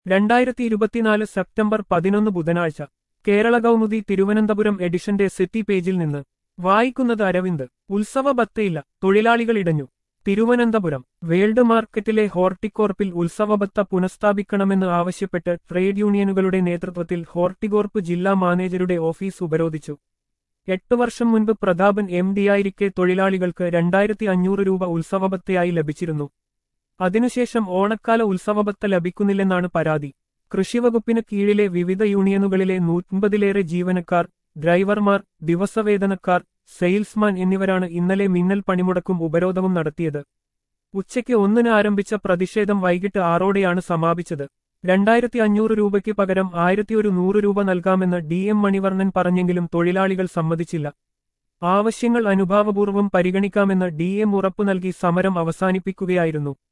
രണ്ടായിരത്തി ഇരുപത്തിനാല് സെപ്റ്റംബർ പതിനൊന്ന് ബുധനാഴ്ച കേരള കൗമുദി തിരുവനന്തപുരം എഡിഷന്റെ സിറ്റി പേജിൽ നിന്ന് വായിക്കുന്നത് അരവിന്ദ് ഉത്സവ ബത്തയില്ല തൊഴിലാളികൾ ഇടഞ്ഞു തിരുവനന്തപുരം വേൾഡ് മാർക്കറ്റിലെ ഹോർട്ടിക്കോർപ്പിൽ ഉത്സവബത്ത പുനഃസ്ഥാപിക്കണമെന്ന് ആവശ്യപ്പെട്ട് ട്രേഡ് യൂണിയനുകളുടെ നേതൃത്വത്തിൽ ഹോർട്ടികോർപ്പ് ജില്ലാ മാനേജരുടെ ഓഫീസ് ഉപരോധിച്ചു എട്ടു വർഷം മുൻപ് പ്രതാപൻ എം ഡിയായിരിക്കെ തൊഴിലാളികൾക്ക് രണ്ടായിരത്തി അഞ്ഞൂറ് രൂപ ഉത്സവബത്തയായി ലഭിച്ചിരുന്നു അതിനുശേഷം ഓണക്കാല ഉത്സവബത്ത ലഭിക്കുന്നില്ലെന്നാണ് പരാതി കൃഷിവകുപ്പിന് കീഴിലെ വിവിധ യൂണിയനുകളിലെ നൂറ്റമ്പതിലേറെ ജീവനക്കാർ ഡ്രൈവർമാർ ദിവസവേതനക്കാർ സെയിൽസ്മാൻ എന്നിവരാണ് ഇന്നലെ മിന്നൽ പണിമുടക്കും ഉപരോധവും നടത്തിയത് ഉച്ചയ്ക്ക് ഒന്നിന് ആരംഭിച്ച പ്രതിഷേധം വൈകിട്ട് ആറോടെയാണ് സമാപിച്ചത് രണ്ടായിരത്തി അഞ്ഞൂറ് രൂപയ്ക്ക് പകരം ആയിരത്തി ഒരു നൂറ് രൂപ നൽകാമെന്ന് ഡി എം മണിവർണ്ണൻ പറഞ്ഞെങ്കിലും തൊഴിലാളികൾ സമ്മതിച്ചില്ല ആവശ്യങ്ങൾ അനുഭാവപൂർവ്വം പരിഗണിക്കാമെന്ന് ഡി എം ഉറപ്പു നൽകി സമരം അവസാനിപ്പിക്കുകയായിരുന്നു